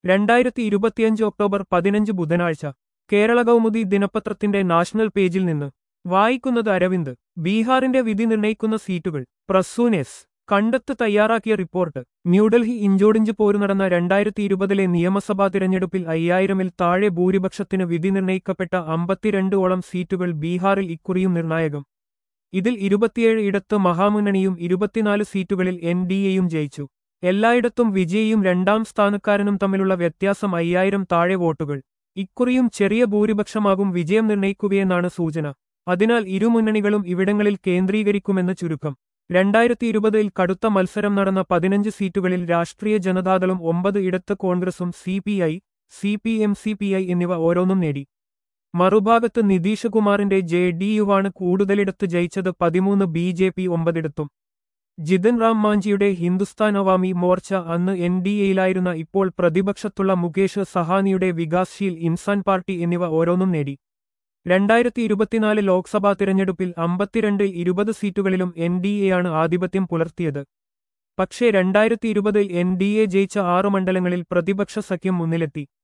രണ്ടായിരത്തി ഇരുപത്തിയഞ്ച് ഒക്ടോബർ പതിനഞ്ച് ബുധനാഴ്ച കേരള കൗമുദി ദിനപത്രത്തിന്റെ നാഷണൽ പേജിൽ നിന്ന് വായിക്കുന്നത് അരവിന്ദ് ബീഹാറിന്റെ വിധി നിർണയിക്കുന്ന സീറ്റുകൾ പ്രസൂനെസ് കണ്ടെത്ത് തയ്യാറാക്കിയ റിപ്പോർട്ട് ന്യൂഡൽഹി ഇഞ്ചോടിഞ്ച് പോരു നടന്ന രണ്ടായിരത്തി ഇരുപതിലെ നിയമസഭാ തിരഞ്ഞെടുപ്പിൽ അയ്യായിരമിൽ താഴെ ഭൂരിപക്ഷത്തിന് വിധി നിർണയിക്കപ്പെട്ട അമ്പത്തിരണ്ട് ഓളം സീറ്റുകൾ ബീഹാറിൽ ഇക്കുറിയും നിർണായകം ഇതിൽ ഇരുപത്തിയേഴ് ഇടത്ത് മഹാമുന്നണിയും ഇരുപത്തിനാല് സീറ്റുകളിൽ എൻ ഡി എയും ജയിച്ചു എല്ലായിടത്തും വിജയിയും രണ്ടാം സ്ഥാനക്കാരനും തമ്മിലുള്ള വ്യത്യാസം അയ്യായിരം താഴെ വോട്ടുകൾ ഇക്കുറിയും ചെറിയ ഭൂരിപക്ഷമാകും വിജയം നിർണയിക്കുകയെന്നാണ് സൂചന അതിനാൽ ഇരുമുന്നണികളും ഇവിടങ്ങളിൽ കേന്ദ്രീകരിക്കുമെന്ന് ചുരുക്കം രണ്ടായിരത്തി ഇരുപതിൽ കടുത്ത മത്സരം നടന്ന പതിനഞ്ച് സീറ്റുകളിൽ രാഷ്ട്രീയ ജനതാദളും ഒമ്പത് ഇടത്ത് കോൺഗ്രസും C P I C P M C P I എന്നിവ ഓരോന്നും നേടി മറുഭാഗത്ത് നിതീഷ് കുമാറിന്റെ ജെ ഡി യുവാണ് കൂടുതലിടത്ത് ജയിച്ചത് പതിമൂന്ന് ബി ജെ പി ഒമ്പതിടത്തും ജിതൻ റാം മാഞ്ചിയുടെ ഹിന്ദുസ്ഥാൻ അവാമി മോർച്ച അന്ന് എൻ ഡി എയിലായിരുന്ന ഇപ്പോൾ പ്രതിപക്ഷത്തുള്ള മുകേഷ് സഹാനിയുടെ വികാസ്ശീൽ ഇൻസാൻ പാർട്ടി എന്നിവ ഓരോന്നും നേടി രണ്ടായിരത്തി ഇരുപത്തിനാല് ലോക്സഭാ തിരഞ്ഞെടുപ്പിൽ അമ്പത്തിരണ്ടിൽ ഇരുപത് സീറ്റുകളിലും എൻ ഡി എയാണ് ആധിപത്യം പുലർത്തിയത് പക്ഷേ രണ്ടായിരത്തി ഇരുപതിൽ എൻ ഡി എ ജയിച്ച ആറു മണ്ഡലങ്ങളിൽ പ്രതിപക്ഷ സഖ്യം മുന്നിലെത്തി